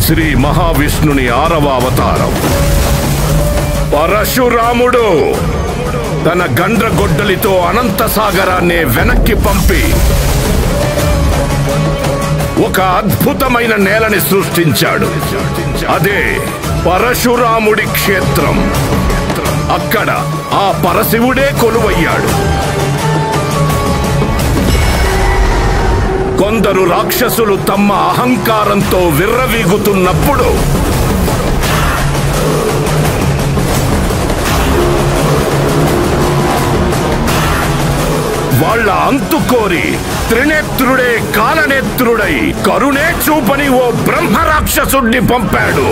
శ్రీ మహావిష్ణుని ఆరవ అవతారం పరశురాముడు తన గండ్రగొడ్డలితో అనంత సాగరాన్నే వెనక్కి పంపి ఒక అద్భుతమైన నేలని సృష్టించాడు అదే పరశురాముడి క్షేత్రం అక్కడ ఆ పరశివుడే కొలువయ్యాడు కొందరు రాక్షసులు తమ అహంకారంతో విర్రవీగుతున్నప్పుడు వాళ్ళ అంతు కోరి త్రినేత్రుడే కాలనేత్రుడై కరుణే చూపని ఓ బ్రహ్మ రాక్షసుణ్ణి పంపాడు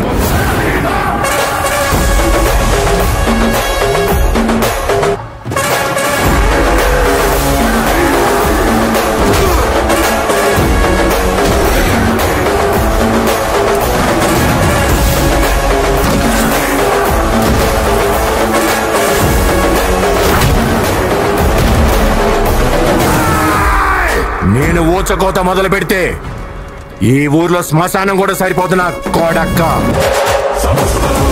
నేను ఊచకోత మొదలు పెడితే ఈ ఊర్లో శ్మశానం కూడా సరిపోతున్నా కోడక్క